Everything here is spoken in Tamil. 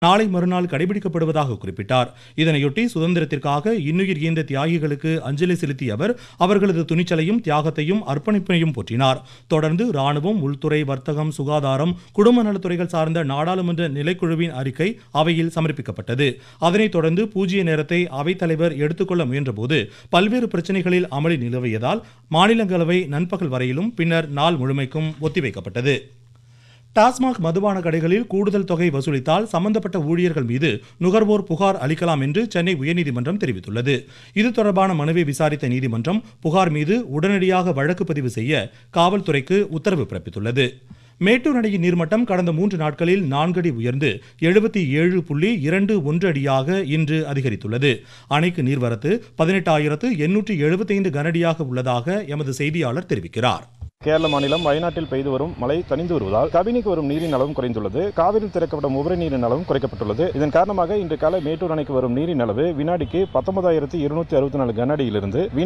நாளை மறுநாள் கடைபிடிக்கப்படுவதாக குறிப்பிட்டார் இதனையொட்டி சுதந்திரத்திற்காக இன்னுயிர் ஈந்த தியாகிகளுக்கு அஞ்சலி செலுத்திய அவர் அவர்களது துணிச்சலையும் தியாகத்தையும் அர்ப்பணிப்பையும் போற்றினார் தொடர்ந்து ராணுவம் உள்துறை வர்த்தகம் சுகாதாரம் குடும்ப நலத்துறைகள் சார்ந்த நாடாளுமன்ற நிலைக்குழுவின் அறிக்கை அவையில் சமர்ப்பிக்கப்பட்டது அதனைத் தொடர்ந்து பூஜ்ய நேரத்தை அவைத்தலைவர் எடுத்துக்கொள்ள முயன்றபோது பல்வேறு பிரச்சனைகளில் அமளி நிலவியதால் மாநிலங்களவை நண்பகல் வரையிலும் பின்னர் நாள் முழுமைக்கும் ஒத்திவைக்கப்பட்டது டாஸ்மாக் மதுபான கடைகளில் கூடுதல் தொகை வசூலித்தால் சம்பந்தப்பட்ட ஊழியர்கள் மீது நுகர்வோர் புகார் அளிக்கலாம் என்று சென்னை உயர்நீதிமன்றம் தெரிவித்துள்ளது இது தொடர்பான மனுவை விசாரித்த நீதிமன்றம் புகார் மீது உடனடியாக வழக்கு பதிவு செய்ய காவல்துறைக்கு உத்தரவு பிறப்பித்துள்ளது மேட்டூர் அணையின் நீர்மட்டம் கடந்த மூன்று நாட்களில் நான்கு அடி உயர்ந்து எழுபத்தி ஏழு புள்ளி இரண்டு ஒன்று அடியாக இன்று அதிகரித்துள்ளது அணைக்கு நீர்வரத்து பதினெட்டாயிரத்து எண்ணூற்றி எழுபத்தைந்து கனஅடியாக உள்ளதாக எமது செய்தியாளர் தெரிவிக்கிறார் கேரள மாநிலம் வயநாட்டில் பெய்து வரும் மழை தணிந்து வருவதால் கபினிக்கு வரும் நீரின் அளவும் குறைந்துள்ளது காவிரியில் திறக்கப்படும் உபரி நீரின் அளவும் குறைக்கப்பட்டுள்ளது இதன் காரணமாக இன்று காலை மேட்டூர் அணைக்கு வரும் நீரின் அளவு வினாடிக்கு பத்தொன்பதாயிரத்து இருநூத்தி அறுபத்தி நாலு கன அடியிலிருந்து